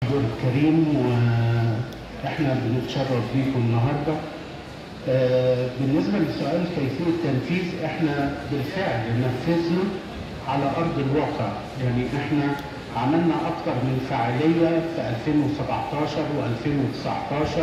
دور كريم واحنا بنتشرف بيكم النهارده آه، بالنسبه لسؤال كيفيه التنفيذ احنا بالفعل نفذنا على ارض الواقع يعني احنا عملنا اكثر من فعاليه في 2017 و2019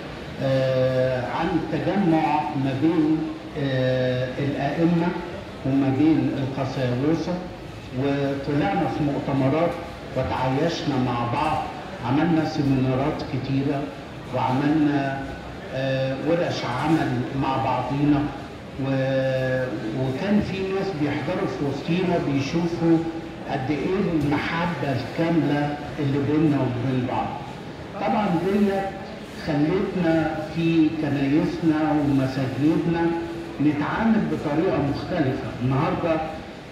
آه، عن التجمع ما بين آه، الائمه وما بين القساوسه وطلعنا في مؤتمرات وتعايشنا مع بعض عملنا سيمينارات كتيرة وعملنا آه، ورش عمل مع بعضينا و- وكان في ناس بيحضروا في وسطينا بيشوفوا قد ايه المحبة الكاملة اللي بيننا وبين بعض طبعا ديت خلتنا في كنايسنا ومساجدنا نتعامل بطريقة مختلفة النهاردة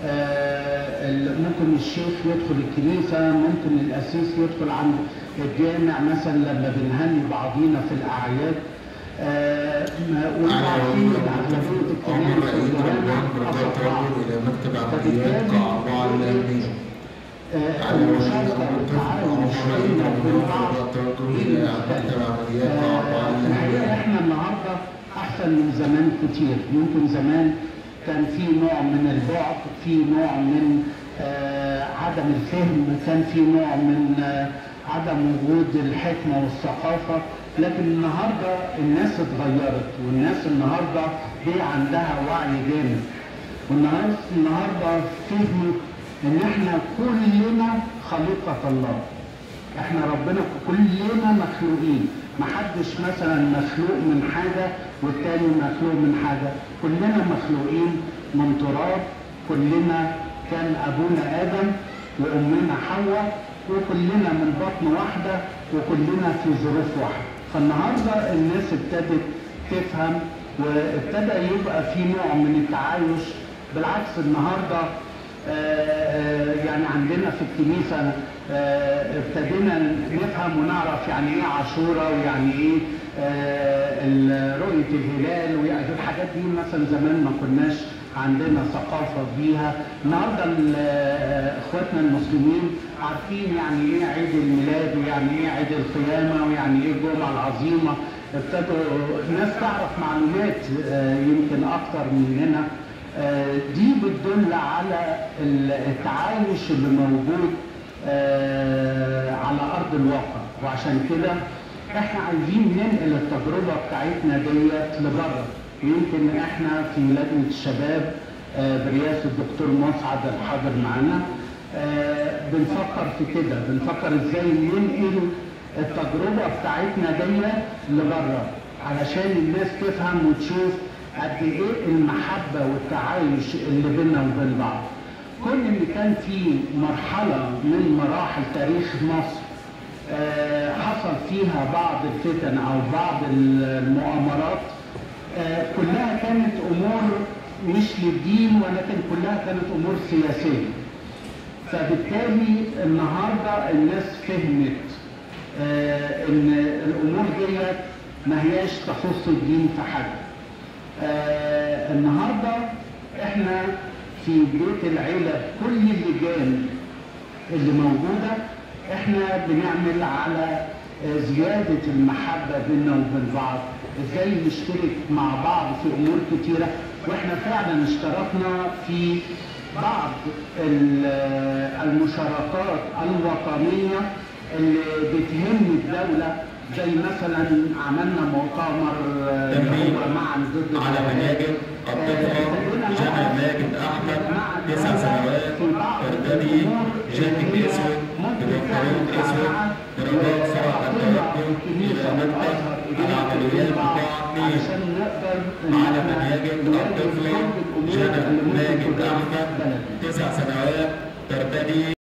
آه، ال- ممكن الشيخ يدخل الكنيسة ممكن الأسيس يدخل عند الجامع مثلا لما بنهني بعضينا في الأعياد آه، ما- وانتوا أنا عارفين عمر إن أغلبية عمر الكنائس رأيت والجوامع رمضان بركات قصد بعض. رجل إلى مكتب عمليات قاع أربعة الأمنية آه، على وجه المشاركة الأمر والتعاون عمر رأيت بيننا وبين رمضان بعض بركات رجل دي إلى مختلفة. مكتب عمليات قاع أربعة الحقيقه الأمنية احنا النهارده احسن من زمان كتير يمكن زمان كان في نوع من البعد في نوع من آه عدم الفهم كان في نوع من آه عدم وجود الحكمه والثقافه لكن النهارده الناس اتغيرت والناس النهارده بقى عندها وعي جامد والناس النهارده فهموا ان احنا كلنا خليقه الله احنا ربنا كلنا مخلوقين محدش مثلا مخلوق من حاجة والتاني مخلوق من حاجة كلنا مخلوقين من تراب كلنا كان أبونا آدم وأمنا حواء وكلنا من بطن واحدة وكلنا في ظروف واحدة فالنهاردة الناس ابتدت تفهم وابتدى يبقى في نوع من التعايش بالعكس النهارده آه، آه، يعني عندنا في الكنيسة آه، ابتدينا نفهم ونعرف يعني ايه عاشوراء ويعني ايه آه، ال- رؤية الهلال ويعني الحاجات دي مثلا زمان ما كناش عندنا ثقافة بيها النهاردة ال- آه، اخواتنا المسلمين عارفين يعني ايه عيد الميلاد ويعني ايه عيد القيامة ويعني ايه الجمعة العظيمة ابتدوا ناس تعرف معلومات آه، يمكن اكتر مننا آه، دي بتدل على ال- التعايش اللي موجود آه، على ارض الواقع وعشان كده احنا عايزين ننقل التجربه بتاعتنا ديت لبره ويمكن احنا في لجنه الشباب آه، برئاسه الدكتور مسعد الحاضر معانا آه، بنفكر في كده بنفكر ازاي ننقل التجربه بتاعتنا ديت لبره علشان الناس تفهم وتشوف قد ايه المحبه والتعايش اللي بيننا وبين بعض. كل اللي كان فيه مرحله من مراحل تاريخ مصر آه، حصل فيها بعض الفتن او بعض المؤامرات آه، كلها كانت امور مش للدين ولكن كلها كانت امور سياسيه. فبالتالي النهارده الناس فهمت آه، ان الامور ديت ما هياش تخص الدين في حاجه. آه النهارده احنا في بيت العيله كل اللجان اللي موجوده احنا بنعمل على آه، زياده المحبه بيننا وبين بعض ازاي نشترك مع بعض في امور كتيره واحنا فعلا اشتركنا في بعض ال- آه، المشاركات الوطنيه اللي بتهم الدوله زي مثلا عملنا مؤتمر آه، اللي تنبيه هو معا ضد على الإرهاب. مناجم الطفل جامع ماجد أحمد تسع سنوات ارتدي جاكيت أسود ببنطلون أسود درجات سبع التوجه إلى مكتب العمليات بتاع مين على مناجم الطفل جامع ماجد أحمد تسع سنوات ترتدي